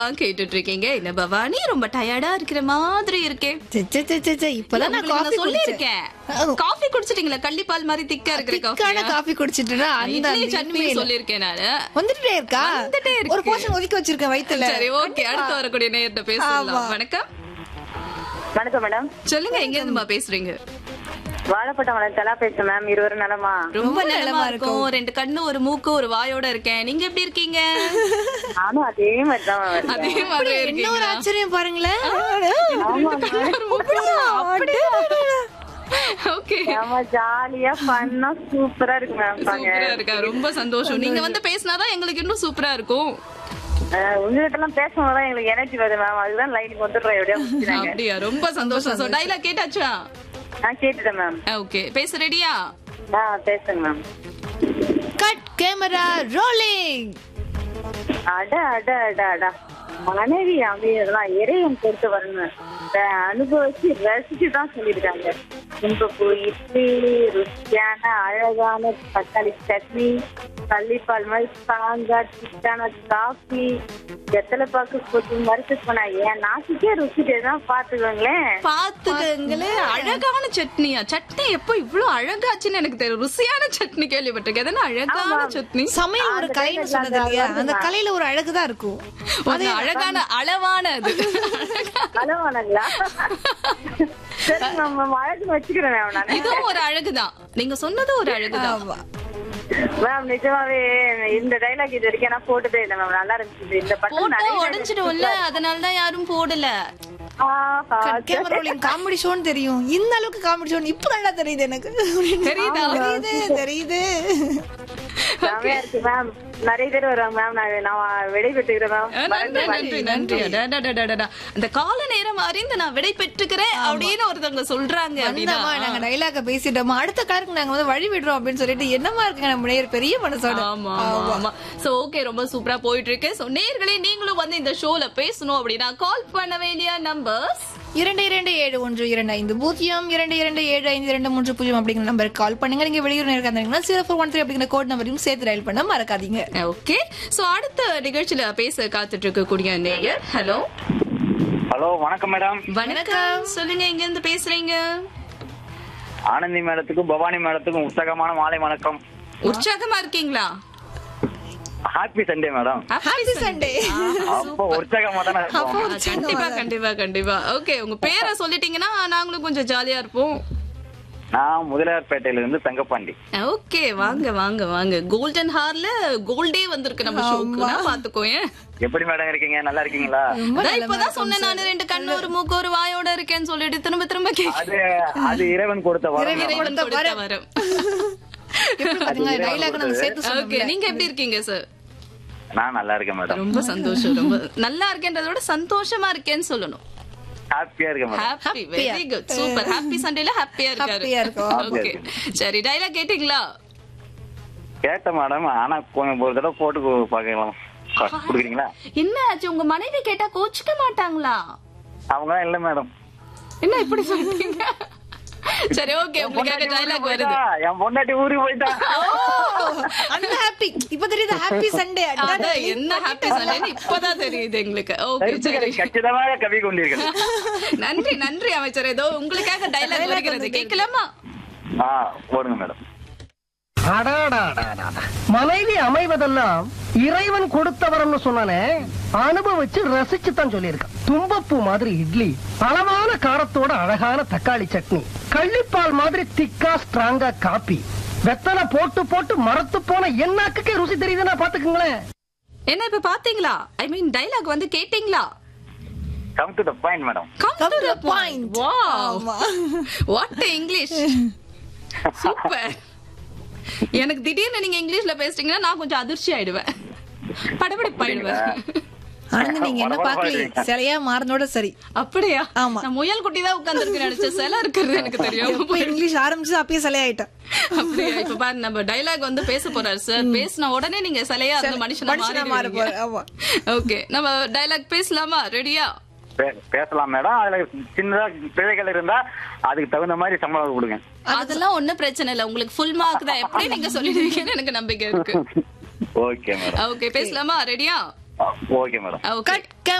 கேட்டுட்டு இருக்கீங்க என்ன பவானி ரொம்ப டயர்டா இருக்கிற மாதிரி இருக்கே ச்சே, ச்சே, ச்சே, ச்சே, ச்சே, இப்பதான் நான் உங்களுக்கு காஃபி நான் சொல்லியிருக்கேன் காஃபி குடிச்சிட்டீங்களா கள்ளிப்பால் மாதிரி திக்கா இருக்கிற திக்கான காஃபி காஃபி குடிச்சிட்டுனா அந்த இட்லி அந்த சட்னி இதுவே இல்ல. சொல்லியிருக்கேன் நானு வந்துட்டே இருக்கா வந்துட்டே இருக்கு. ஒரு போர்ஷன் ஒதுக்கி வச்சிருக்கேன் வயித்துல சரி ஓகே அடுத்து வரக்கூடிய நேரத்தை பேசலாம் ஆமா. வணக்கம் வணக்கம் மேடம் சொல்லுங்க எங்க இருந்துமா பேசுறீங்க வாழைப்பட்டம் வளர்த்தலா பேசுறேன் மேம் இருவரும் நலமா ரொம்ப நலமா இருக்கும் ரெண்டு கண்ணு ஒரு மூக்கு ஒரு வாயோட இருக்கேன் நீங்க எப்படி இருக்கீங்க நானும் அதே மாதிரி தான் மேம் இருக்கேன். அதே மாதிரி என்ன ஒரு இருக்கீங்களா ஆச்சரியம் பாருங்களேன் ஓகே ஆமா ஜாலியா ஃபன்னா சூப்பரா இருக்கு மேம் பாங்க சூப்பரா இருக்கா ரொம்ப சந்தோஷம் நீங்க வந்து பேசினாதான் எங்களுக்கு இன்னும் சூப்பரா இருக்கும் உங்ககிட்ட எல்லாம் பேசும்போது எங்களுக்கு எனர்ஜி வருது மேம் அதுதான் லைனுக்கு வந்துடுறோம் எப்படியா முடிச்சுறாங்க அப்படியா ரொம்ப சந்தோஷம் சோ டைலாக் கேட்டாச்சா நான் கேட்டுட்டேன் மேம் ஓகே பேச ரெடியா ஆ பேசுங்க மேம் கட் கேமரா ரோலிங் அட அட அட அட மனைவி அமையதெல்லாம் இறைவன் பொறுத்து வரணும் இத அனுபவிச்சு ரசிச்சு தான் சொல்லியிருக்காங்க கும்பப்பூ இட்லி ருசியான அழகான தக்காளி சட்னி பள்ளிப்பால் மாதிரி ஸ்ட்ராங்கா திக்கான காஃபி எத்தனை பாக்கு கொத்தி மறுத்து போனா என் நாட்டுக்கே ருசிட்டு தான் பாத்துக்கோங்களேன் பாத்துக்கங்களே அழகான சட்னியா சட்னி எப்போ இவ்ளோ அழகாச்சுன்னு எனக்கு தெரியும் ருசியான சட்னி கேள்விப்பட்டிருக்கேன் அது என்ன அழகான சட்னி சமையல் ஒரு கலைன்னு சொன்னது இல்லையா அந்த கலையில ஒரு அழகுதான் இருக்கும் ஒரு அழகான அளவான அது அளவானங்களா சரி நம்ம அழகு வச்சுக்கிறேன் மேம் நான் இதுவும் ஒரு அழகுதான் நீங்க சொன்னது ஒரு அழகுதான் ஆமா. மேம் நிஜமாவே இந்த டைலாக் இது வரைக்கும் நான் போட்டதே இல்லை மேம் நல்லா இருந்துச்சு இந்த பட்டம் போட்டா நிறைய உடைஞ்சிடும்ல அதனாலதான் யாரும் போடல ஆஹா, கட் கேமரா ரோலிங் காமெடி ஷோன்னு தெரியும் இந்த அளவுக்கு காமெடி ஷோன்னு இப்ப நல்லா தெரியுது எனக்கு தெரியுதா? தெரியுது தெரியுது செமையா இருக்கு மேம் நிறைய பேர் வருவாங்க மேம் நான் நான் விடை பெற்றுக்கிறேன் மேம் நன்றி நன்றி நன்றி அடடடடடடா. அந்த கால நேரம் அறிந்து நான் விடை பெற்றுக்கிறேன் அப்படின்னு ஒருத்தவங்க சொல்றாங்க அப்படின்னா வந்தமா நாங்க டைலாக பேசிட்டோமா அடுத்த காருக்கு நாங்க வந்து வழி விடுறோம் அப்படின்னு சொல்லிட்டு என்னமா இருக்குங்க நம்ம நேர் பெரிய மனசோட ஆமா ஆமா ஆமா சோ ஓகே ரொம்ப சூப்பரா போயிட்டு இருக்கு சோ நேர்களே நீங்களும் வந்து இந்த ஷோல பேசணும் அப்படின்னா கால் பண்ண வேண்டிய நம்பர்ஸ் இரண்டு இரண்டு ஏழு ஒன்று இரண்டு ஐந்து பூஜ்ஜியம் இரண்டு இரண்டு ஏழு ஐந்து இரண்டு மூன்று பூஜ்ஜியம் அப்படிங்கிற நம்பருக்கு கால் பண்ணுங்க நீங்க வெளியூர் நேரம் இருந்தீங்கன்னா ஜீரோ ஃபோர் ஒன் த்ரீ அப்படிங்கிற கோட் நம்பரையும் சேர்த்து டயல் பண்ண மறக்காதீங்க ஓகே சோ அடுத்த நிகழ்ச்சியில பேச காத்துட்டு இருக்கக்கூடிய நேயர் ஹலோ ஹலோ வணக்கம் மேடம் வணக்கம் சொல்லுங்க எங்க இருந்து பேசுறீங்க ஆனந்தி மேடத்துக்கும் பவானி மேடத்துக்கும் உற்சாகமான மாலை வணக்கம் உற்சாகமா இருக்கீங்களா happy Sunday madam happy Sunday அப்போ உற்சாகமா தானே இருக்கும் கண்டிப்பா கண்டிப்பா கண்டிப்பா ஓகே உங்க பேரை சொல்லிட்டீங்கன்னா நாங்களும் கொஞ்சம் ஜாலியா இருப்போம் நான் முதலியார்பேட்டையில இருந்து தங்கப்பாண்டி ஓகே வாங்க வாங்க வாங்க கோல்டன் ஹார்ல கோல்டே வந்திருக்கு நம்ம ஷோக்கு நான் பாத்துக்கோயேன் எப்படி மேடம் இருக்கீங்க நல்லா இருக்கீங்களா அதான் இப்பதான் சொன்னேன் நானு ரெண்டு கண்ணு ஒரு மூக்கு ஒரு வாயோட இருக்கேன்னு சொல்லிட்டு திரும்ப திரும்ப கேட்க அது அது இறைவன் கொடுத்த வரம் இறைவன் கொடுத்த வரம் எப்படி பாத்தீங்க டைலாக் நம்ம சேர்த்து ஓகே சொன்னோம்ல. நீங்க எப்படி இருக்கீங்க சார் நான் நல்லா இருக்கேன் மேடம் ரொம்ப சந்தோஷம் ரொம்ப நல்லா இருக்கேன்றத விட சந்தோஷமா இருக்கேன்னு சொல்லணும் ஹாப்பியா இருக்கேன் madam happy very good super happy சண்டேல ஹாப்பியா இருக்காரு Happy-ஆ இருக்கோம். ஓகே சரி டைலாக் கேட்டீங்களா கேட்டேன் மேடம் ஆனா கொஞ்சம் ஒரு தடவை போட்டு கு- பார்க்கலாம் கு- குடுக்குறீங்களா என்ன ஆச்சு உங்க மனைவி கேட்டா கோச்சுக்க மாட்டாங்களா அவங்க இல்ல மேடம் என்ன இப்படி சொல்றீங்க சரி ஓகே உங்களுக்காக டைலாக் வருது என் பொண்டாட்டி ஊருக்கு போயிட்டா அந்த ஹாப்பி இப்ப தெரியுது ஹாப்பி சண்டே அதான் என்ன ஹாப்பி சண்டேன்னு இப்பதான் தெரியுது எங்களுக்கு ஓகே சரி கச்சிதமாக கவி கொண்டீர்கள் நன்றி நன்றி அமைச்சர் ஏதோ உங்களுக்காக டைலாக் வருகிறது கேட்கலாமா ஆ போடுங்க மேடம் அடாடாடாடாடா. மனைவி அமைவதெல்லாம் இறைவன் கொடுத்தவரம்னு சொன்னானே அனுபவிச்சு ரசிச்சு தான் சொல்லியிருக்கான் தும்பப்பூ மாதிரி இட்லி அளவான காரத்தோட அழகான தக்காளி சட்னி கள்ளிப்பால் மாதிரி திக்கா ஸ்ட்ராங்கா காப்பி வெத்தலை போட்டு போட்டு மரத்து போன என்னாக்குக்கே ருசி தெரியுதுன்னா பாத்துக்குங்களேன் என்ன இப்ப பாத்தீங்களா ஐ மீன் டைலாக் வந்து கேட்டீங்களா come to the point madam come Come to to the the point point. Wow ஆமா. வாட் இங்கிலீஷ் சூப்பர் எனக்கு திடீர்னு நீங்க இங்கிலீஷ்ல பேசுறீங்கன்னா நான் கொஞ்சம் அதிர்ச்சி ஆயிடுவேன் படபடப்பாயிடுவேன் ஆனந்த் நீங்க என்ன பாக்கலையே சிலையா மாறினோட சரி அப்படியா ஆமா. நான் முயல் குட்டி தான் உட்கார்ந்து நினைச்சேன் சில இருக்கிறது எனக்கு தெரியும் எப்ப இங்கிலீஷ் ஆரம்பிச்சு அப்பயே சிலையாயிட்டேன் அப்படியா இப்ப பாரு நம்ம டைலாக் வந்து பேச போறாரு சார் பேசின உடனே நீங்க சிலையா இருந்து மனுஷனா மனுஷனா மாற போற, ஆமா. ஓகே நம்ம டைலாக் பேசலாமா ரெடியா பே- பேசலாம் மேடம் அதுல சின்னதா பிழைகள் இருந்தா அதுக்கு தகுந்த மாதிரி சம்பளம் கொடுங்க அதெல்லாம் ஒண்ணும் பிரச்சனை இல்ல உங்களுக்கு ஃபுல் மார்க் தான் எப்படி நீங்க சொல்லிடுவீங்கன்னு எனக்கு நம்பிக்கை இருக்கு ஓகே மேடம் ஓகே பேசலாமா ரெடியா ஓகே மேடம் ஓகே கட்